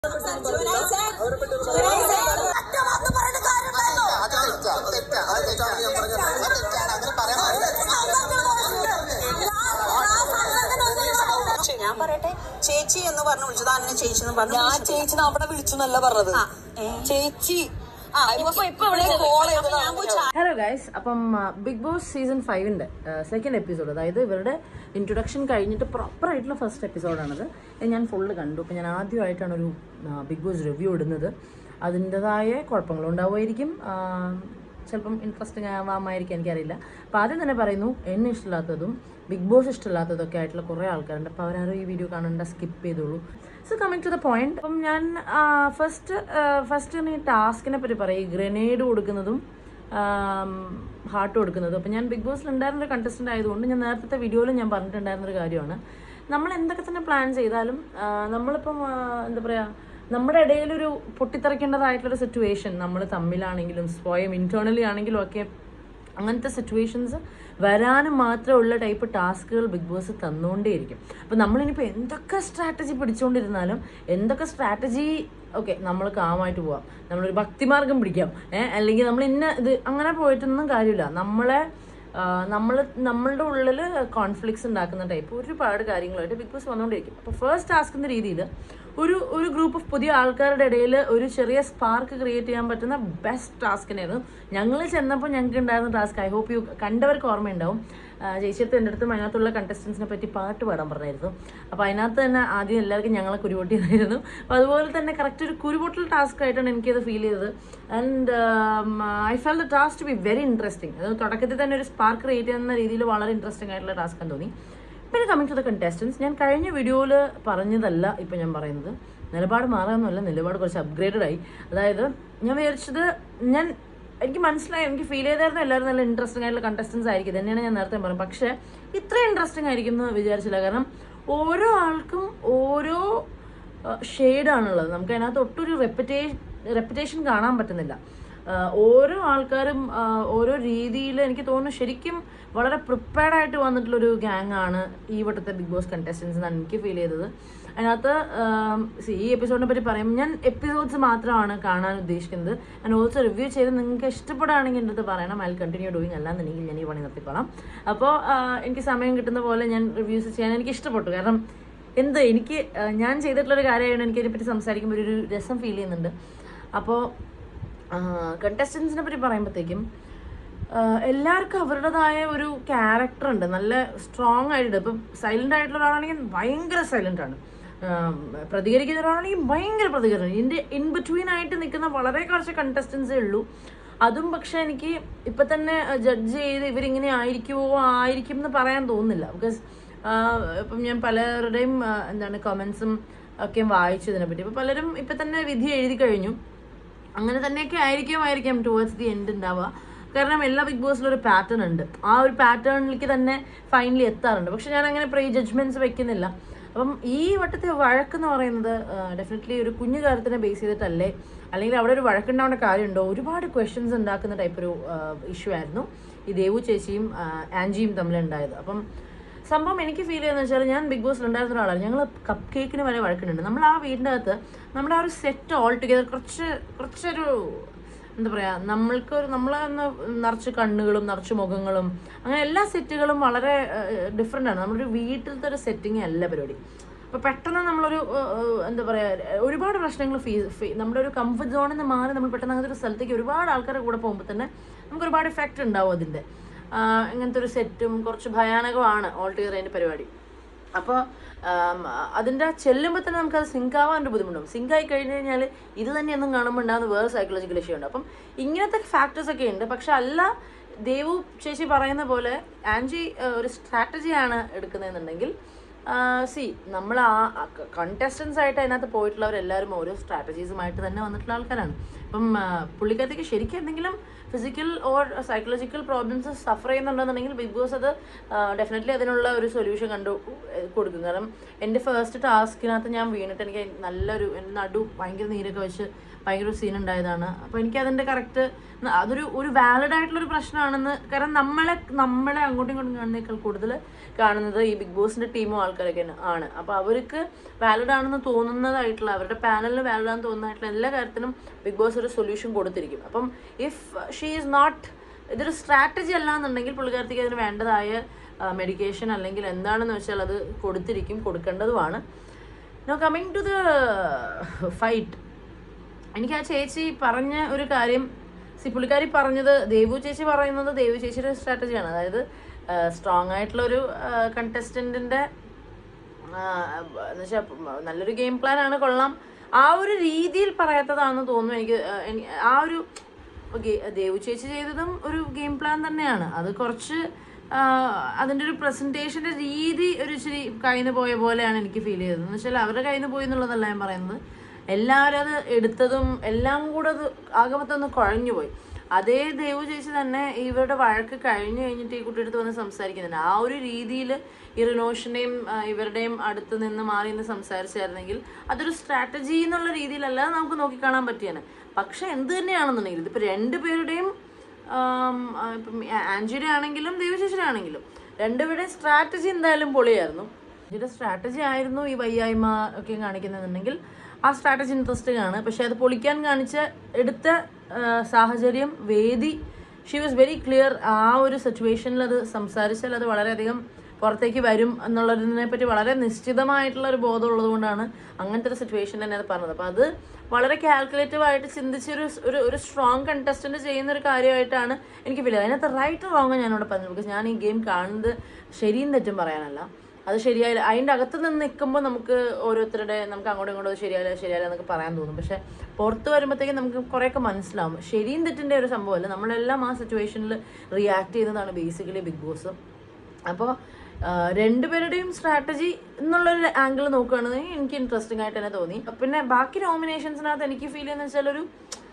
ഞാൻ പറയട്ടെ ചേച്ചി എന്ന് പറഞ്ഞു വിളിച്ചത് അന്നെ ചേച്ചി എന്ന് പറഞ്ഞു ഞാൻ ചേച്ചി അവിടെ വിളിച്ചു എന്നല്ല പറഞ്ഞത് ചേച്ചി ഹലോ ഗൈസ് അപ്പം ബിഗ് ബോസ് സീസൺ ഫൈവിന്റെ സെക്കൻഡ് എപ്പിസോഡ് അതായത് ഇവരുടെ ഇൻട്രൊഡക്ഷൻ കഴിഞ്ഞിട്ട് പ്രോപ്പർ ആയിട്ടുള്ള ഫസ്റ്റ് എപ്പിസോഡാണത് ഇത് ഞാൻ ഫുള്ള് കണ്ടു അപ്പം ഞാൻ ആദ്യമായിട്ടാണ് ഒരു ബിഗ് ബോസ് റിവ്യൂ ഇടുന്നത് അതിൻ്റെതായ കുഴപ്പങ്ങളുണ്ടാവുമായിരിക്കും ആ, ചിലപ്പം ഇൻട്രസ്റ്റിംഗ് ആവാമായിരിക്കും എനിക്കറിയില്ല അപ്പം ആദ്യം തന്നെ പറയുന്നു എന്നെ ഇഷ്ടമില്ലാത്തതും ബിഗ് ബോസ് ഇഷ്ടമില്ലാത്തതൊക്കെ ആയിട്ടുള്ള കുറേ ആൾക്കാരുണ്ട് അപ്പോൾ അവരാരും ഈ വീഡിയോ കാണണ്ട സ്കിപ്പ് ചെയ്തോളൂ so coming to the point അപ്പം ഞാൻ ഫസ്റ്റ് ഫസ്റ്റ് ഈ ടാസ്കിനെ പറ്റി പറയും ഈ ഗ്രനേഡ് കൊടുക്കുന്നതും ഹാർട്ട് കൊടുക്കുന്നതും അപ്പം ഞാൻ ബിഗ് ബോസിൽ ഉണ്ടായിരുന്ന ഒരു കണ്ടസ്റ്റന്റ് ആയതുകൊണ്ട് ഞാൻ നേരത്തെ വീഡിയോയിലും ഞാൻ പറഞ്ഞിട്ടുണ്ടായിരുന്ന ഒരു കാര്യമാണ് നമ്മൾ എന്തൊക്കെ തന്നെ പ്ലാൻ ചെയ്താലും ആ, നമ്മളിപ്പം ആ, എന്താ പറയുക നമ്മുടെ ഇടയിലൊരു പൊട്ടിത്തെറിക്കേണ്ടതായിട്ടുള്ളൊരു സിറ്റുവേഷൻ നമ്മൾ തമ്മിലാണെങ്കിലും സ്വയം ഇന്റേണലി ആണെങ്കിലും ഒക്കെ അങ്ങനത്തെ സിറ്റുവേഷൻസ് വരാനും മാത്രമുള്ള ടൈപ്പ് ടാസ്കുകൾ ബിഗ് ബോസ് തന്നുകൊണ്ടേയിരിക്കും അപ്പം നമ്മളിനിപ്പോൾ എന്തൊക്കെ സ്ട്രാറ്റജി പിടിച്ചുകൊണ്ടിരുന്നാലും എന്തൊക്കെ സ്ട്രാറ്റജി ഓക്കെ നമ്മൾ കാമായിട്ട് പോവാം നമ്മളൊരു ഭക്തിമാർഗം പിടിക്കാം ഏഹ് അല്ലെങ്കിൽ നമ്മൾ ഇന്ന ഇത് അങ്ങനെ പോയിട്ടൊന്നും കാര്യമില്ല നമ്മളെ നമ്മൾ നമ്മളുടെ ഉള്ളിൽ കോൺഫ്ലിക്ട്സ് ഉണ്ടാക്കുന്ന ടൈപ്പ് ഒരുപാട് കാര്യങ്ങളായിട്ട് ബിഗ് ബോസ് വന്നുകൊണ്ടിരിക്കും അപ്പോൾ ഫസ്റ്റ് ടാസ്ക് എന്ന രീതിയിൽ ഒരു ഒരു ഗ്രൂപ്പ് ഓഫ് പുതിയ ആൾക്കാരുടെ ഇടയിൽ ഒരു ചെറിയ സ്പാർക്ക് ക്രിയേറ്റ് ചെയ്യാൻ പറ്റുന്ന ബെസ്റ്റ് ടാസ്കിനായിരുന്നു ഞങ്ങൾ ചെന്നപ്പോൾ ഞങ്ങൾക്ക് ഉണ്ടായിരുന്ന ടാസ്ക് ഐ ഹോപ്പ് യു കണ്ടവർക്ക് ഓർമ്മയുണ്ടാവും ചേച്ചിയടുത്ത് എൻ്റെ അടുത്തും അതിനകത്തുള്ള കണ്ടസ്റ്റൻസിനെ പറ്റി പാട്ട് പാടാൻ പറഞ്ഞായിരുന്നു അപ്പോൾ അതിനകത്ത് തന്നെ ആദ്യം എല്ലാവർക്കും ഞങ്ങളെ കുരുപൊട്ടിയതായിരുന്നു അപ്പോൾ അതുപോലെ തന്നെ കറക്റ്റ് ഒരു കുരുപൊട്ടൽ ടാസ്ക് ആയിട്ടാണ് എനിക്കത് ഫീൽ ചെയ്തത് and I fell the task to be very interesting അത് തുടക്കത്തിൽ തന്നെ ഒരു സ്പാർക്ക് ക്രിയേറ്റ് ചെയ്യുന്ന രീതിയിൽ വളരെ ഇൻട്രസ്റ്റിംഗ് ആയിട്ടുള്ള ടാസ്ക് തോന്നി പിന്നെ കമ്മിങ് ടു ദ കണ്ടസ്റ്റൻസ് ഞാൻ കഴിഞ്ഞ വീഡിയോയിൽ പറഞ്ഞതല്ല ഇപ്പം ഞാൻ പറയുന്നത് നിലപാട് മാറാമെന്നല്ല നിലപാട് കുറച്ച് അപ്ഗ്രേഡഡ് ആയി അതായത് ഞാൻ വിചാരിച്ചത് ഞാൻ എനിക്ക് മനസ്സിലായി എനിക്ക് ഫീൽ ചെയ്തായിരുന്നു എല്ലാവരും നല്ല ഇൻട്രസ്റ്റിംഗ് ആയിട്ടുള്ള കണ്ടസ്റ്റൻസ് ആയിരിക്കും തന്നെയാണ് ഞാൻ നേരത്തെ പറഞ്ഞത് പക്ഷേ ഇത്ര ഇൻട്രസ്റ്റിംഗ് ആയിരിക്കും എന്ന് വിചാരിച്ചില്ല കാരണം ഓരോ ആൾക്കും ഓരോ ഷെയ്ഡാണുള്ളത് നമുക്ക് അതിനകത്ത് ഒട്ടൊരു റെപ്പറ്റേഷൻ റെപ്പറ്റേഷൻ കാണാൻ പറ്റുന്നില്ല ആ, ഓരോ ആൾക്കാരും ആ, ഓരോ രീതിയിൽ എനിക്ക് തോന്നുന്നു ശരിക്കും വളരെ പ്രിപ്പയർഡ് ആയിട്ട് വന്നിട്ടുള്ളൊരു ഗ്യാങ് ആണ് ഈ വട്ടത്തെ ബിഗ് ബോസ് കണ്ടസ്റ്റൻസ് എന്നാണ് എനിക്ക് ഫീൽ ചെയ്തത് അതിനകത്ത് ആം, see, ഈ എപ്പിസോഡിനെ പറ്റി പറയുമ്പോൾ ഞാൻ എപ്പിസോഡ്സ് മാത്രമാണ് കാണാൻ ഉദ്ദേശിക്കുന്നത് ആൻഡ് ഓൾസോ റിവ്യൂ ചെയ്ത് നിങ്ങൾക്ക് ഇഷ്ടപ്പെടുകയാണെങ്കിൽ എൻ്റെ അടുത്ത് പറയണം ഐ കണ്ടിന്യൂ ഡൂയിങ് അല്ലാന്നുണ്ടെങ്കിൽ ഞാൻ ഈ പണി നിർത്തിക്കോളാം അപ്പോൾ എനിക്ക് സമയം കിട്ടുന്ന പോലെ ഞാൻ റിവ്യൂസ് ചെയ്യാൻ എനിക്ക് ഇഷ്ടപ്പെട്ടു കാരണം എന്ത് എനിക്ക് ആ, ഞാൻ ചെയ്തിട്ടുള്ളൊരു കാര്യമായതുകൊണ്ട് എനിക്ക് അതിനെപ്പറ്റി സംസാരിക്കുമ്പോൾ ഒരു രസം ഫീൽ ചെയ്യുന്നുണ്ട് അപ്പോൾ കണ്ടസ്റ്റൻസിനെ പറ്റി പറയുമ്പോഴത്തേക്കും എല്ലാവർക്കും അവരുടേതായ ഒരു ക്യാരക്ടർ ഉണ്ട് നല്ല സ്ട്രോങ് ആയിട്ട് ഇപ്പം സൈലന്റ് ആയിട്ടുള്ള ഒരാളാണെങ്കിൽ ഭയങ്കര സൈലന്റ് ആണ് ആം, പ്രതികരിക്കുന്ന ഒരാളാണെങ്കിൽ ഭയങ്കര പ്രതികരണം ഇതിന്റെ ഇൻ ബിറ്റ്വീൻ ആയിട്ട് നിൽക്കുന്ന വളരെ കുറച്ച് കണ്ടസ്റ്റൻസേ ഉള്ളൂ അതും പക്ഷെ എനിക്ക് ഇപ്പൊ തന്നെ ജഡ്ജ് ചെയ്ത് ഇവരിങ്ങനെ ആയിരിക്കുമോ ആയിരിക്കും എന്ന് പറയാൻ തോന്നുന്നില്ല ബിക്കോസ് ഇപ്പം ഞാൻ പലരുടെയും ആ, എന്താണ് കമന്റ്സും ഒക്കെ വായിച്ചു ഇതിനെപ്പറ്റി ഇപ്പൊ പലരും ഇപ്പൊ തന്നെ വിധി എഴുതി കഴിഞ്ഞു അങ്ങനെ തന്നെയൊക്കെ ആയിരിക്കും ആയിരിക്കാം ടുവേർഡ്സ് ദി എൻഡ് ഉണ്ടാവുക കാരണം എല്ലാ ബിഗ് ബോസിലും ഒരു പാറ്റേൺ ഉണ്ട് ആ ഒരു പാറ്റേണിലേക്ക് തന്നെ ഫൈനലി എത്താറുണ്ട് പക്ഷെ ഞാൻ അങ്ങനെ പ്രീ ജഡ്ജ്മെന്റ്സ് വെക്കുന്നില്ല അപ്പം ഈ വട്ടത്തെ വഴക്കെന്ന് പറയുന്നത് ഡെഫിനറ്റ്ലി ഒരു കുഞ്ഞു കാര്യത്തിനെ ബേസ് ചെയ്തിട്ടല്ലേ അല്ലെങ്കിൽ അവിടെ ഒരു വഴക്കുണ്ടാവേണ്ട കാര്യമുണ്ടോ ഒരുപാട് ക്വസ്റ്റ്യൻസ് ഉണ്ടാക്കുന്ന ടൈപ്പ് ഒരു ഇഷ്യൂ ആയിരുന്നു ഈ ദേവു ചേച്ചിയും ആ, ആൻജിയും തമ്മിൽ ഉണ്ടായത് അപ്പം സംഭവം എനിക്ക് ഫീൽ ചെയ്യുന്നത് വെച്ചാൽ ഞാൻ ബിഗ് ബോസിൽ ഉണ്ടായിരുന്ന ഒരാളാണ് ഞങ്ങൾ കപ്പ് കേക്കിന് വരെ വഴക്കുന്നുണ്ട് നമ്മൾ ആ വീടിൻ്റെ അകത്ത് നമ്മുടെ ആ ഒരു സെറ്റ് ഓൾ ടുഗെദർ കുറച്ച് കുറച്ചൊരു എന്താ പറയാ നമ്മൾക്ക് ഒരു നമ്മളെ ഒന്ന് നിറച്ച് കണ്ണുകളും നിറച്ച് മുഖങ്ങളും അങ്ങനെ എല്ലാ സെറ്റുകളും വളരെ ഡിഫറെൻ്റ് ആണ് നമ്മുടെ ഒരു വീട്ടിലത്തെ ഒരു സെറ്റിംഗ് അല്ല പരിപാടി അപ്പൊ പെട്ടെന്ന് നമ്മളൊരു ഏഹ്, ഏഹ്, എന്താ പറയാ ഒരുപാട് പ്രശ്നങ്ങൾ ഫീ നമ്മുടെ ഒരു കംഫർട്ട് സോണിൽ നിന്ന് മാറി നമ്മൾ പെട്ടെന്ന് അങ്ങനത്തെ ഒരു സ്ഥലത്തേക്ക് ഒരുപാട് ആൾക്കാരുടെ കൂടെ പോകുമ്പോൾ തന്നെ നമുക്ക് ഒരുപാട് എഫക്റ്റ് ഉണ്ടാവും അതിന്റെ ആഹ്, ഇങ്ങനത്തെ ഒരു സെറ്റും കുറച്ച് ഭയാനകമാണ് ഓൾ ടുഗർ അതിന്റെ പരിപാടി അപ്പോൾ അതിൻ്റെ ചെല്ലുമ്പോൾ തന്നെ നമുക്കത് സിങ്ക് ആവാൻ ഒരു ബുദ്ധിമുട്ടും സിങ്ക് ആയി കഴിഞ്ഞ് കഴിഞ്ഞാൽ ഇത് തന്നെയൊന്നും കാണുമ്പോൾ ഉണ്ടാകുന്ന വേറെ സൈക്കോളജിക്കൽ ഇഷ്യൂ ഉണ്ട് അപ്പം ഇങ്ങനത്തെ ഫാക്ടേഴ്സ് ഒക്കെ ഉണ്ട് പക്ഷെ അല്ല ദേവു ചേച്ചി പറയുന്ന പോലെ ആൻജി ആ, ഒരു സ്ട്രാറ്റജിയാണ് എടുക്കുന്നതെന്നുണ്ടെങ്കിൽ സി നമ്മൾ ആ കണ്ടസ്റ്റൻസ് ആയിട്ട് അതിനകത്ത് പോയിട്ടുള്ളവരെല്ലാവരും ഓരോ സ്ട്രാറ്റജീസുമായിട്ട് തന്നെ വന്നിട്ടുള്ള ആൾക്കാരാണ് ഇപ്പം ആ, പുള്ളിക്കാരത്തേക്ക് ശരിക്കും എന്തെങ്കിലും physical or psychological problems suffer ചെയ്യുന്നുണ്ടെന്നുണ്ടെങ്കിൽ ബിഗ് ബോസ് അത് ഡെഫിനറ്റ്ലി അതിനുള്ള ഒരു സൊല്യൂഷൻ കണ്ടു ഏഹ്, കൊടുക്കും കാരണം എൻ്റെ ഫസ്റ്റ് ടാസ്കിനകത്ത് ഞാൻ വീണിട്ട് എനിക്ക് നല്ലൊരു എൻ്റെ നടു ഭയങ്കര നീരൊക്കെ വെച്ച് ഭയങ്കര സീൻ ഉണ്ടായതാണ് അപ്പോൾ എനിക്ക് അതിൻ്റെ കറക്റ്റ് അതൊരു ഒരു വാലിഡ് ആയിട്ടുള്ളൊരു പ്രശ്നമാണെന്ന് കാരണം നമ്മളെ നമ്മളെ അങ്ങോട്ടും ഇങ്ങോട്ടും കാണുന്നേക്കാൾ കൂടുതൽ കാണുന്നത് ഈ ബിഗ് ബോസിന്റെ ടീമും ആൾക്കാരൊക്കെ ആണ് അപ്പോൾ അവർക്ക് വാലിഡ് ആണെന്ന് തോന്നുന്നതായിട്ടുള്ള അവരുടെ പാനലിന് വാലിഡ് ആണെന്ന് തോന്നുന്നതായിട്ടുള്ള എല്ലാ കാര്യത്തിനും ബിഗ് ബോസ് ഒരു സൊല്യൂഷൻ കൊടുത്തിരിക്കും അപ്പം ഇഫ് ഷീ ഈസ് നോട്ട് ഇതൊരു സ്ട്രാറ്റജി അല്ല എന്നുണ്ടെങ്കിൽ പുള്ളിക്കാരത്തേക്ക് അതിന് വേണ്ടതായ മെഡിക്കേഷൻ അല്ലെങ്കിൽ എന്താണെന്ന് വെച്ചാൽ അത് കൊടുത്തിരിക്കും കൊടുക്കേണ്ടതുമാണ് no coming to the fight എനിക്ക് ആ ചേച്ചി പറഞ്ഞ ഒരു കാര്യം സി പുള്ളിക്കാരി പറഞ്ഞത് ദേവു ചേച്ചി പറയുന്നത് ദേവു ചേച്ചിയുടെ സ്ട്രാറ്റജിയാണ് അതായത് സ്ട്രോങ് ആയിട്ടുള്ള ഒരു കണ്ടസ്റ്റന്റിന്റെ എന്നുവെച്ചാൽ നല്ലൊരു ഗെയിം പ്ലാൻ ആണ് കൊള്ളാം ആ ഒരു രീതിയിൽ പറയാത്തതാണെന്ന് തോന്നുന്നു എനിക്ക് ആ, എനി- ആ ഒരു ഗെ- ദേവു ചേച്ചി ചെയ്തതും ഒരു ഗെയിം പ്ലാൻ തന്നെയാണ് അത് കുറച്ച് ആ, അതിന്റെ ഒരു പ്രസന്റേഷന്റെ രീതി ഒരു ഇച്ചിരി കയ്യിൽ നിന്ന് പോയ പോലെയാണ് എനിക്ക് ഫീൽ ചെയ്തത് എന്ന് വെച്ചാൽ അവരുടെ കയ്യിൽ നിന്ന് പോയി എന്നുള്ളതല്ല ഞാൻ പറയുന്നത് എല്ലാവരും അത് എടുത്തതും എല്ലാം കൂടെ അത് ആകെ മൊത്തം ഒന്ന് കുഴഞ്ഞു പോയി അതേ ദേവു ചേച്ചി തന്നെ ഇവരുടെ വഴക്ക് കഴിഞ്ഞു കഴിഞ്ഞിട്ട് ഈ കുട്ടിയുടെ അടുത്ത് വന്ന് സംസാരിക്കുന്നുണ്ട് ആ ഒരു രീതിയിൽ ഈ റിനോഷിന്റെയും ആ, ഇവരുടെയും അടുത്ത് നിന്ന് മാറി നിന്ന് സംസാരിച്ചായിരുന്നെങ്കിൽ അതൊരു സ്ട്രാറ്റജി എന്നുള്ള രീതിയിലല്ല നമുക്ക് നോക്കിക്കാണാൻ പറ്റിയാണ് പക്ഷെ എന്ത് തന്നെയാണെന്നുണ്ടെങ്കിൽ ഇതിപ്പോ രണ്ടുപേരുടെയും ആം, ആ, ഇപ്പം ആൻജിയുടെ ആണെങ്കിലും ദേവശേഷിയുടെ ആണെങ്കിലും രണ്ടുപേരുടെയും സ്ട്രാറ്റജി എന്തായാലും പൊളിയായിരുന്നു ഇതിന്റെ സ്ട്രാറ്റജി ആയിരുന്നു ഈ വയ്യായ്മ ഒക്കെ കാണിക്കുന്നുണ്ടെങ്കിൽ ആ സ്ട്രാറ്റജി ഇൻട്രസ്റ്റിംഗ് ആണ് പക്ഷെ അത് പൊളിക്കാൻ കാണിച്ച എടുത്ത ആ, സാഹചര്യം വേദി ഷീ വാസ് വെരി ക്ലിയർ ആ ഒരു സിറ്റുവേഷനിൽ അത് സംസാരിച്ചാൽ അത് വളരെയധികം പുറത്തേക്ക് വരും എന്നുള്ളതിനെ പറ്റി വളരെ നിശ്ചിതമായിട്ടുള്ള ഒരു ബോധം ഉള്ളത് കൊണ്ടാണ് അങ്ങനത്തെ ഒരു സിറ്റുവേഷൻ തന്നെ അത് പറഞ്ഞത് അപ്പം അത് വളരെ കാൽക്കുലേറ്റീവ് ആയിട്ട് ചിന്തിച്ചൊരു ഒരു ഒരു സ്ട്രോങ് കണ്ടസ്റ്റന്റ് ചെയ്യുന്ന ഒരു കാര്യമായിട്ടാണ് എനിക്ക് ഫീൽ അതിനകത്ത് റൈറ്റ് റോങ് ഞാനിവിടെ പറഞ്ഞത് ബിക്കോസ് ഞാൻ ഈ ഗെയിം കാണുന്നത് ശരിയും തെറ്റും പറയാനല്ല അത് ശരിയായില്ല അതിൻ്റെ അകത്ത് നിന്ന് നിൽക്കുമ്പോൾ നമുക്ക് ഓരോരുത്തരുടെ നമുക്ക് അങ്ങോട്ടും ഇങ്ങോട്ടും അത് ശരിയായില്ല ശരിയായില്ല എന്നൊക്കെ പറയാൻ തോന്നും പക്ഷെ പുറത്ത് വരുമ്പോഴത്തേക്കും നമുക്ക് കുറേയൊക്കെ മനസ്സിലാവും ശരിയും തെറ്റിൻ്റെ ഒരു സംഭവമല്ല നമ്മളെല്ലാം ആ സിറ്റുവേഷനിൽ റിയാക്ട് ചെയ്യുന്നതാണ് ബേസിക്കലി ബിഗ് ബോസ് അപ്പോൾ രണ്ടുപേരുടെയും സ്ട്രാറ്റജി എന്നുള്ളൊരു ആംഗിൾ നോക്കുകയാണെങ്കിൽ എനിക്ക് ഇൻട്രസ്റ്റിംഗ് ആയിട്ട് തന്നെ തോന്നി പിന്നെ ബാക്കി നോമിനേഷൻസിനകത്ത് എനിക്ക് ഫീൽ ചെയ്യുന്ന വെച്ചാൽ ഒരു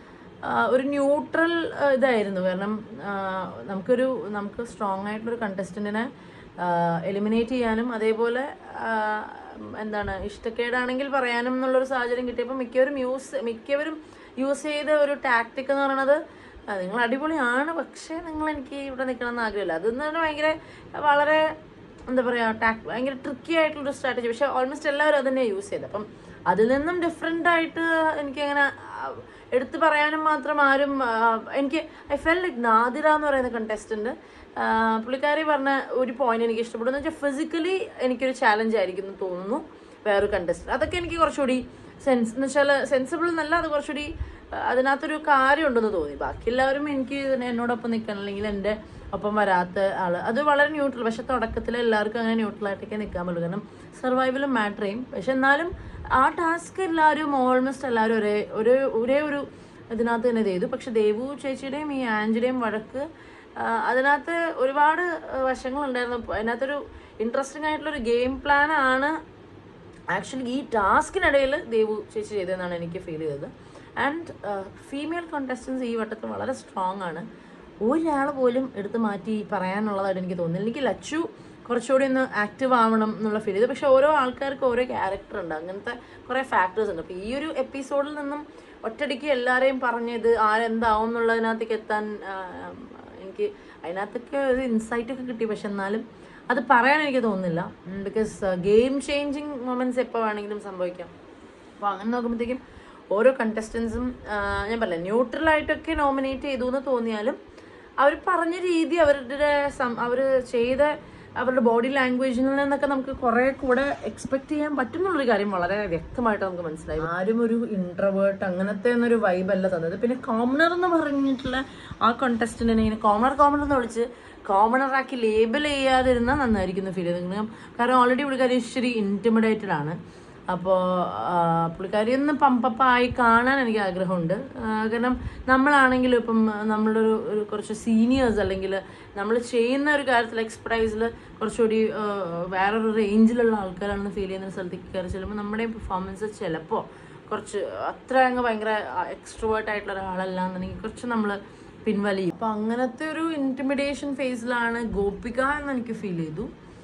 ആ, ഒരു ന്യൂട്രൽ ഇതായിരുന്നു കാരണം ആ, നമുക്കൊരു നമുക്ക് സ്ട്രോങ് ആയിട്ടുള്ളൊരു കണ്ടസ്റ്റന്റിനെ എലിമിനേറ്റ് ചെയ്യാനും അതേപോലെ ആ, എന്താണ് ഇഷ്ടക്കേടാണെങ്കിൽ പറയാനും എന്നുള്ളൊരു സാഹചര്യം കിട്ടിയപ്പോൾ മിക്കവരും യൂസ് മിക്കവരും യൂസ് ചെയ്ത ഒരു ടാക്ടിക് എന്ന് പറയുന്നത് ആ, നിങ്ങൾ അടിപൊളിയാണ് പക്ഷേ നിങ്ങൾ എനിക്ക് ഇവിടെ നിൽക്കണം എന്ന് ആഗ്രഹമില്ല അതെന്ന് പറഞ്ഞാൽ ഭയങ്കര വളരെ എന്താ പറയുക ടാക് ഭയങ്കര ട്രിക്കി ആയിട്ടുള്ളൊരു സ്ട്രാറ്റജി പക്ഷെ ഓൾമോസ്റ്റ് എല്ലാവരും അത് തന്നെയാണ് യൂസ് ചെയ്തത് അപ്പം അതിൽ നിന്നും ഡിഫറെൻ്റ് ആയിട്ട് എനിക്കങ്ങനെ ആ, എടുത്തു പറയാനും മാത്രം ആരും ആ, എനിക്ക് ഐ ഫെൽ ലൈക്ക് നാദിര എന്ന് പറയുന്ന കണ്ടസ്റ്റന്റ് പുള്ളിക്കാരി പറഞ്ഞ ഒരു പോയിന്റ് എനിക്ക് ഇഷ്ടപ്പെടുന്നു വെച്ചാൽ ഫിസിക്കലി എനിക്കൊരു ചാലഞ്ച് ആയിരിക്കും എന്ന് തോന്നുന്നു വേറൊരു കണ്ടസ്റ്റന്റ് അതൊക്കെ എനിക്ക് കുറച്ചുകൂടി സെൻസ് എന്ന് വെച്ചാൽ സെൻസിബിൾ എന്നല്ല അത് കുറച്ചുകൂടി ആ, അതിനകത്തൊരു കാര്യം ഉണ്ടെന്ന് തോന്നി ബാക്കി എല്ലാവരും എനിക്ക് ഇതിനെ എന്നോടൊപ്പം നിൽക്കണം അല്ലെങ്കിൽ എൻ്റെ ഒപ്പം വരാത്ത ആള് അത് വളരെ ന്യൂട്രൽ പക്ഷെ തുടക്കത്തിൽ എല്ലാവർക്കും അങ്ങനെ ന്യൂട്രൽ ആയിട്ടൊക്കെ നിൽക്കാൻ പറ്റുള്ളൂ കാരണം സർവൈവലും മാറ്റർ ചെയ്യും പക്ഷെ എന്നാലും ആ ടാസ്ക് എല്ലാവരും ഓൾമോസ്റ്റ് എല്ലാവരും ഒരേ ഒരു ഒരേ ഒരു ഇതിനകത്ത് തന്നെ ചെയ്തു പക്ഷെ ദേവു ചേച്ചിയുടെയും ഈ ആൻജിയുടെയും വഴക്ക് ആ, അതിനകത്ത് ഒരുപാട് വശങ്ങളുണ്ടായിരുന്നു അതിനകത്തൊരു ഇൻട്രസ്റ്റിംഗ് ആയിട്ടുള്ള ഒരു ഗെയിം പ്ലാൻ ആണ് ആക്ച്വലി ഈ ടാസ്കിനിടയിൽ ദേവു ചേച്ചി ചെയ്തതെന്നാണ് എനിക്ക് ഫീൽ ചെയ്തത് ആൻഡ് ഫീമെയിൽ കോണ്ടസ്റ്റൻസ് ഈ വട്ടത്തിൽ വളരെ സ്ട്രോങ് ആണ് ഒരാൾ പോലും എടുത്ത് മാറ്റി പറയാനുള്ളതായിട്ട് എനിക്ക് തോന്നുന്നില്ല എനിക്ക് ലച്ചു കുറച്ചുകൂടി ഒന്ന് ആക്റ്റീവ് ആവണം എന്നുള്ള ഫീൽ ചെയ്തു പക്ഷെ ഓരോ ആൾക്കാർക്ക് ഓരോ ക്യാരക്ടർ ഉണ്ട് അങ്ങനത്തെ കുറേ ഫാക്ടേഴ്സ് ഉണ്ട് അപ്പോൾ ഈ ഒരു എപ്പിസോഡിൽ നിന്നും ഒറ്റയടിക്ക് എല്ലാവരെയും പറഞ്ഞത് ആരെന്താവും എന്നുള്ളതിനകത്തേക്ക് എത്താൻ ആ, എനിക്ക് അതിനകത്തൊക്കെ ഒരു ഇൻസൈറ്റ് ഒക്കെ കിട്ടി പക്ഷെ എന്നാലും അത് പറയാൻ എനിക്ക് തോന്നുന്നില്ല ബിക്കോസ് ഗെയിം ചേഞ്ചിങ് മൊമെന്റ്സ് എപ്പോൾ വേണമെങ്കിലും സംഭവിക്കാം അപ്പോൾ അങ്ങനെ നോക്കുമ്പോഴത്തേക്കും ഓരോ കണ്ടസ്റ്റൻസും ഞാൻ പറഞ്ഞില്ല ന്യൂട്രൽ ആയിട്ടൊക്കെ നോമിനേറ്റ് ചെയ്തു എന്ന് തോന്നിയാലും അവർ പറഞ്ഞ രീതി അവരുടെ അവർ ചെയ്ത അവരുടെ ബോഡി ലാംഗ്വേജിൽ നിന്നൊക്കെ നമുക്ക് കുറെ കൂടെ എക്സ്പെക്ട് ചെയ്യാൻ പറ്റും എന്നുള്ളൊരു കാര്യം വളരെ വ്യക്തമായിട്ട് നമുക്ക് മനസ്സിലായി ആരും ഒരു ഇൻട്രവേർട്ട് അങ്ങനത്തെ ഒന്നൊരു വൈബ് അല്ല തന്നത് പിന്നെ കോമണർ എന്ന് പറഞ്ഞിട്ടുള്ള ആ കോണ്ടസ്റ്റന്റിനെ ഇങ്ങനെ കോമണർ കോമണർ എന്ന് വിളിച്ച് കോമണർ ആക്കി ലേബൽ ചെയ്യാതിരുന്നാൽ നന്നായിരിക്കുന്നു ഫീൽ ചെയ്ത് കാരണം ഓൾറെഡി പുള്ളിക്കാരി ഇച്ചിരി ഇന്റിമിഡേറ്റഡ് ആണ് അപ്പോൾ പുള്ളിക്കാരി ഒന്ന് പമ്പപ്പായി കാണാൻ എനിക്ക് ആഗ്രഹമുണ്ട് ആ, കാരണം നമ്മളാണെങ്കിലും ഇപ്പം നമ്മളൊരു ഒരു കുറച്ച് സീനിയേഴ്സ് അല്ലെങ്കിൽ നമ്മൾ ചെയ്യുന്ന ഒരു കാര്യത്തിൽ എക്സ്പെർട്ടൈസിൽ കുറച്ചുകൂടി ആ, വേറൊരു റേഞ്ചിലുള്ള ആൾക്കാരാണെന്ന് ഫീൽ ചെയ്യുന്ന സ്ഥലത്തേക്ക് കയറി ചെല്ലുമ്പോൾ നമ്മുടെ പെർഫോമൻസ് ചിലപ്പോൾ കുറച്ച് അത്ര അങ്ങ് ഭയങ്കര എക്സ്ട്രോവേർട്ട് ആയിട്ടുള്ള ഒരാളല്ല എന്നുണ്ടെങ്കിൽ കുറച്ച് നമ്മൾ പിൻവലിയും അപ്പം അങ്ങനത്തെ ഒരു ഇൻറ്റിമിഡേഷൻ ഫേസിലാണ് ഗോപിക എന്ന് എനിക്ക് ഫീൽ ചെയ്തു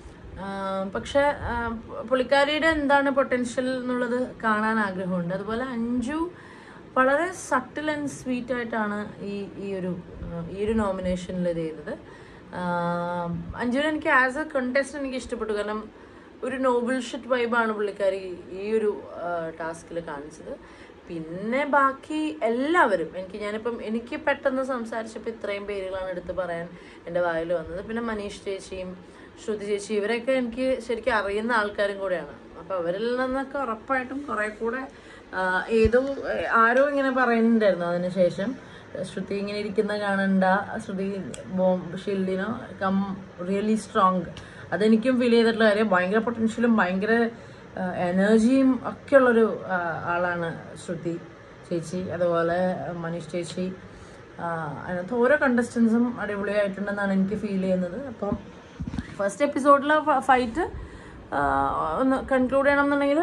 ആഹ് പക്ഷെ ആഹ് പുള്ളിക്കാരിയുടെ എന്താണ് പൊട്ടൻഷ്യൽ എന്നുള്ളത് കാണാൻ ആഗ്രഹമുണ്ട് അതുപോലെ അഞ്ജു വളരെ സട്ടിൽ ആൻഡ് സ്വീറ്റ് ആയിട്ടാണ് ഈ ഈ ഒരു ആ, ഈ ഒരു നോമിനേഷനിൽ ഇത് ചെയ്തത് അഞ്ജുന എനിക്ക് ആസ് എ കണ്ടസ്റ്റ് എനിക്ക് ഇഷ്ടപ്പെട്ടു കാരണം ഒരു നോബിൾ ഷിറ്റ് വൈബാണ് പുള്ളിക്കാരി ഈ ഒരു ടാസ്കിൽ കാണിച്ചത് പിന്നെ ബാക്കി എല്ലാവരും എനിക്ക് ഞാനിപ്പം എനിക്ക് പെട്ടെന്ന് സംസാരിച്ചപ്പോൾ ഇത്രയും പേരുകളാണ് എടുത്ത് പറയാൻ എൻ്റെ വായിൽ വന്നത് പിന്നെ മനീഷ് ചേച്ചിയും ശ്രുതി ചേച്ചി ഇവരൊക്കെ എനിക്ക് ശരിക്കും അറിയുന്ന ആൾക്കാരും കൂടെയാണ് അപ്പോൾ അവരിൽ നിന്നൊക്കെ ഉറപ്പായിട്ടും കുറേ കൂടെ ആ, ഏതോ ഏ, ആരോ ഇങ്ങനെ പറയുന്നുണ്ടായിരുന്നു അതിനുശേഷം ശ്രുതി ഇങ്ങനെ ഇരിക്കുന്ന കാണണ്ട ശ്രുതി ബോം ഷീൽഡിനോ കം റിയലി സ്ട്രോങ് അതെനിക്കും ഫീൽ ചെയ്തിട്ടുള്ള കാര്യം ഭയങ്കര പൊട്ടൻഷ്യലും ഭയങ്കര എനർജിയും ഒക്കെ ഉള്ളൊരു ആ, ആളാണ് ശ്രുതി ചേച്ചി അതുപോലെ മനീഷ് ചേച്ചി ആ, അതിനകത്ത് ഓരോ കണ്ടസ്റ്റൻസും അടിപൊളിയായിട്ടുണ്ടെന്നാണ് എനിക്ക് ഫീൽ ചെയ്യുന്നത് അപ്പം ഫസ്റ്റ് എപ്പിസോഡിലെ ഫൈറ്റ് ഒന്ന് കൺക്ലൂഡ് ചെയ്യണമെന്നുണ്ടെങ്കിൽ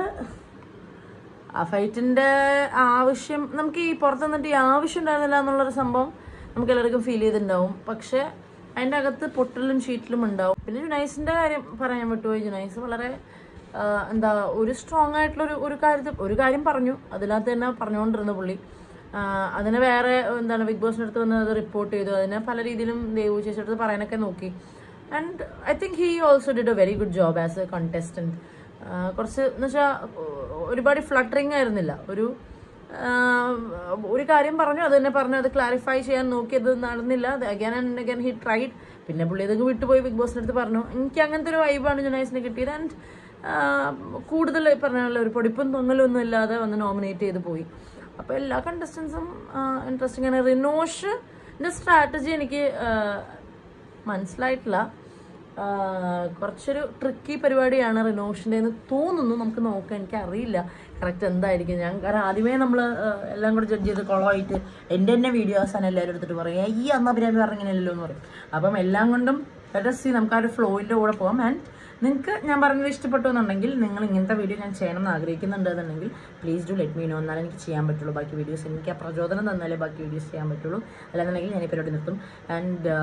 ആ ഫൈറ്റിന്റെ ആവശ്യം നമുക്ക് ഈ പുറത്ത് നിന്നിട്ട് ഈ ആവശ്യം ഉണ്ടായിരുന്നില്ല എന്നുള്ളൊരു സംഭവം നമുക്ക് എല്ലാവർക്കും ഫീൽ ചെയ്തിട്ടുണ്ടാവും പക്ഷെ അതിൻ്റെ അകത്ത് പൊട്ടലും ഷീറ്റിലും ഉണ്ടാവും പിന്നെ ജുനൈസിന്റെ കാര്യം പറയാൻ വിട്ടുപോയി ജുനൈസ് വളരെ ആ, എന്താ ഒരു സ്ട്രോങ് ആയിട്ടുള്ള ഒരു ഒരു കാര്യത്തിൽ ഒരു കാര്യം പറഞ്ഞു അതിനകത്ത് തന്നെ പറഞ്ഞുകൊണ്ടിരുന്ന പുള്ളി ആ, അതിനെ വേറെ എന്താണ് ബിഗ് ബോസിൻ്റെ അടുത്ത് വന്ന് അത് റിപ്പോർട്ട് ചെയ്തു അതിനെ പല രീതിയിലും ദേവു ചേച്ചിയുടെ അടുത്ത് പറയാനൊക്കെ നോക്കി and I think he also did a very good job as a contestant കുറച്ച് എന്ന് വെച്ചാൽ ഒരുപാട് ഫ്ലട്ടറിങ് ആയിരുന്നില്ല ഒരു ആ, ഒരു കാര്യം പറഞ്ഞു അത് തന്നെ പറഞ്ഞു അത് ക്ലാരിഫൈ ചെയ്യാൻ നോക്കി അത് നടന്നില്ല again and again he tried പിന്നെ പുള്ളി ഇതൊക്കെ വിട്ടുപോയി ബിഗ് ബോസിൻ്റെ അടുത്ത് പറഞ്ഞു എനിക്ക് അങ്ങനത്തെ ഒരു വൈബാണ് ജുനൈസിന് കിട്ടിയത് ആൻഡ് കൂടുതൽ ഈ പറഞ്ഞ പോലെ ഒരു പൊടിപ്പും തൊങ്ങലും ഒന്നും ഇല്ലാതെ വന്ന് നോമിനേറ്റ് ചെയ്ത് പോയി അപ്പോൾ എല്ലാ കണ്ടസ്റ്റൻസും ഇൻട്രസ്റ്റിംഗ് ആണ് റിനോഷിൻ്റെ സ്ട്രാറ്റജി എനിക്ക് ആ, മനസ്സിലായിട്ടില്ല ആ, കുറച്ചൊരു ട്രിക്കി പരിപാടിയാണ് റിനോഷിൻ്റെ എന്ന് തോന്നുന്നു നമുക്ക് നോക്കാം എനിക്ക് അറിയില്ല കറക്റ്റ് എന്തായിരിക്കും ഞാൻ കാരണം ആദ്യമേ നമ്മൾ എല്ലാം കൂടെ ജഡ്ജ് ചെയ്ത് കുളമായിട്ട് എൻ്റെ തന്നെ വീഡിയോസാണ് എല്ലാവരും എടുത്തിട്ട് പറയും ഈ അന്ന ബിരിയാണി പറഞ്ഞിങ്ങനെയല്ലോ എന്ന് പറയും അപ്പം എല്ലാം കൊണ്ടും സി നമുക്ക് ആ ഒരു ഫ്ലോയിൻ്റെ കൂടെ പോകാം ആൻഡ് നിങ്ങൾക്ക് ഞാൻ പറഞ്ഞത് ഇഷ്ടപ്പെട്ടു എന്നുണ്ടെങ്കിൽ നിങ്ങൾ ഇങ്ങനത്തെ വീഡിയോ ഞാൻ ചെയ്യണം എന്ന് ആഗ്രഹിക്കുന്നുണ്ട് എന്നുണ്ടെങ്കിൽ please do let me know എന്നാലേ എനിക്ക് ചെയ്യാൻ പറ്റുള്ളൂ ബാക്കി വീഡിയോസ് എനിക്ക് ആ പ്രചോദനം തന്നാലേ ബാക്കി വീഡിയോസ് ചെയ്യാൻ പറ്റുള്ളൂ അല്ലാന്നുണ്ടെങ്കിൽ ഞാൻ ഈ പരിപാടി നിർത്തും ആൻഡ്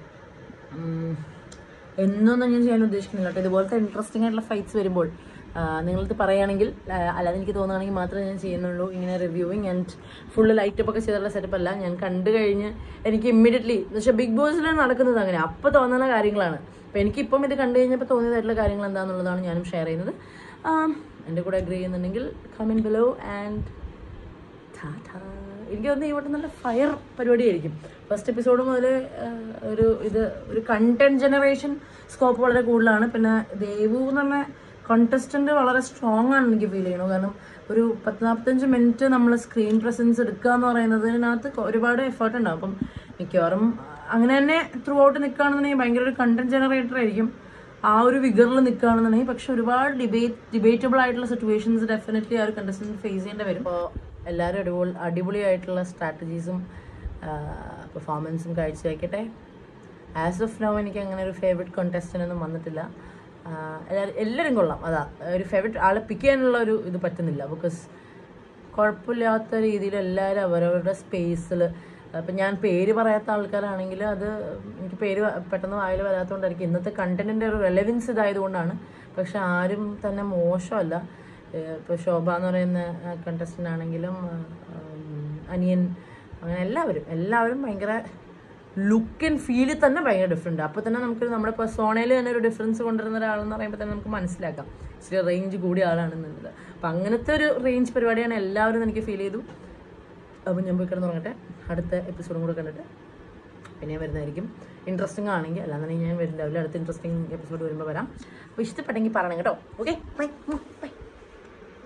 എന്നൊന്നും ഞാൻ ചെയ്യാൻ ഉദ്ദേശിക്കുന്നില്ല കേട്ടോ ഇതുപോലത്തെ ഇൻട്രസ്റ്റിംഗ് ആയിട്ടുള്ള ഫൈറ്റ്സ് വരുമ്പോൾ നിങ്ങളത് പറയുകയാണെങ്കിൽ ആ, അല്ലാതെ എനിക്ക് തോന്നുകയാണെങ്കിൽ മാത്രമേ ഞാൻ ചെയ്യുന്നുള്ളൂ ഇങ്ങനെ റിവ്യൂവിങ് ആൻഡ് ഫുള്ള് ലൈറ്റപ്പ് ഒക്കെ ചെയ്തിട്ടുള്ള സെറ്റപ്പ് അല്ല ഞാൻ കണ്ടു കഴിഞ്ഞ് എനിക്ക് ഇമ്മീഡിയറ്റ്ലി എന്ന് വെച്ചാൽ ബിഗ് ബോസിൽ നടക്കുന്നത് അങ്ങനെ അപ്പോൾ തോന്നുന്ന കാര്യങ്ങളാണ് അപ്പോൾ എനിക്കിപ്പം ഇത് കണ്ടു കഴിഞ്ഞപ്പോൾ തോന്നിയതായിട്ടുള്ള കാര്യങ്ങൾ എന്താണെന്നുള്ളതാണ് ഞാനും ഷെയർ ചെയ്യുന്നത് ആം, എൻ്റെ കൂടെ അഗ്രി ചെയ്യുന്നുണ്ടെങ്കിൽ കമൻറ്റ് ബിലോ ആൻഡ് ടാറ്റാ. എനിക്ക് തോന്നുന്നു ഇവിടെ നല്ല ഫയർ പരിപാടിയായിരിക്കും ഫസ്റ്റ് എപ്പിസോഡ് മുതൽ ഒരു ഇത് ഒരു കണ്ടന്റ് ജനറേഷൻ സ്കോപ്പ് വളരെ കൂടുതലാണ് പിന്നെ ദേവു എന്ന് പറഞ്ഞ കോണ്ടസ്റ്റന്റ് വളരെ സ്ട്രോങ് ആണ് എനിക്ക് ഫീൽ ചെയ്യണു കാരണം ഒരു പത്ത് നാൽപ്പത്തഞ്ച് മിനിറ്റ് നമ്മൾ സ്ക്രീൻ പ്രസൻസ് എടുക്കുക എന്ന് പറയുന്നതിനകത്ത് കൊ- ഒരുപാട് എഫേർട്ട് ഉണ്ടാവും അപ്പം മിക്കവാറും അങ്ങനെ തന്നെ ത്രൂ ഔട്ട് നിൽക്കുകയാണെന്നുണ്ടെങ്കിൽ ഭയങ്കര ഒരു കണ്ടന്റ് ജനറേറ്റർ ആയിരിക്കും ആ ഒരു വിഗറിൽ നിൽക്കുകയാണെന്നുണ്ടെങ്കിൽ പക്ഷെ ഒരുപാട് ഡിബേറ്റ് ഡിബേറ്റബിൾ ആയിട്ടുള്ള സിറ്റുവേഷൻസ് ഡെഫിനറ്റ്ലി ആ ഒരു കണ്ടസ്റ്റന്റ് ഫേസ് ചെയ്യേണ്ടി വരും അപ്പോൾ എല്ലാവരും അടിപൊളി അടിപൊളിയായിട്ടുള്ള സ്ട്രാറ്റജീസും പെർഫോമൻസും കാഴ്ചവെക്കട്ടെ ആസ് ഓഫ് നോ എനിക്ക് അങ്ങനെ ഒരു ഫേവറേറ്റ് കോntestant ഒന്നും വന്നിട്ടില്ല ആഹ് എല്ലാവരും എല്ലാവരും കൊള്ളാം അതാ ഒരു ഫേവറേറ്റ് ആളെ പിക്ക് ചെയ്യാനുള്ള ഒരു ഇത് പറ്റുന്നില്ല ബിക്കോസ് കുഴപ്പമില്ലാത്ത രീതിയിൽ എല്ലാവരും അവരവരുടെ സ്പേസിൽ ഇപ്പം ഞാൻ പേര് പറയാത്ത ആൾക്കാരാണെങ്കിൽ അത് എനിക്ക് പേര് വ- പെട്ടെന്ന് വായിൽ വരാത്തതുകൊണ്ടായിരിക്കും ഇന്നത്തെ കണ്ടന്റിൻ്റെ ഒരു റെലവൻസ് ഇതായതുകൊണ്ടാണ് പക്ഷെ ആരും തന്നെ മോശമല്ല ഇപ്പോൾ ശോഭ എന്ന് പറയുന്ന കണ്ടസ്റ്റൻ്റ് ആണെങ്കിലും ആ, ഉം, അനിയൻ അങ്ങനെ എല്ലാവരും എല്ലാവരും ഭയങ്കര ലുക്ക് ആൻഡ് ഫീലിൽ തന്നെ ഭയങ്കര ഡിഫറെൻറ്റ് അപ്പോൾ തന്നെ നമുക്ക് നമ്മുടെ പെർസോണയിൽ തന്നെ ഒരു ഡിഫറൻസ് കൊണ്ടുവരുന്ന ഒരാളെന്ന് പറയുമ്പോൾ തന്നെ നമുക്ക് മനസ്സിലാക്കാം ഇച്ചിരി റേഞ്ച് കൂടിയ ആളാണെന്നുള്ളത് അപ്പം അങ്ങനത്തെ ഒരു റേഞ്ച് പരിപാടിയാണ് എല്ലാവരും എന്ന് എനിക്ക് ഫീൽ ചെയ്തു അപ്പം ഞാൻ പോയി കിടന്നുറങ്ങട്ടെ അടുത്ത എപ്പിസോഡും കൂടെ കണ്ടിട്ട് പിന്നെ ഞാൻ വരുന്നതായിരിക്കും ഇൻട്രസ്റ്റിംഗ് ആണെങ്കിൽ അല്ലാന്നുണ്ടെങ്കിൽ ഞാൻ വരുന്നുണ്ടാവില്ല അടുത്ത ഇൻട്രസ്റ്റിംഗ് എപ്പിസോഡ് വരുമ്പോൾ വരാം അപ്പോൾ ഇഷ്ടപ്പെട്ടെങ്കിൽ പറയണം കേട്ടോ ഓക്കെ ബൈ ബൈ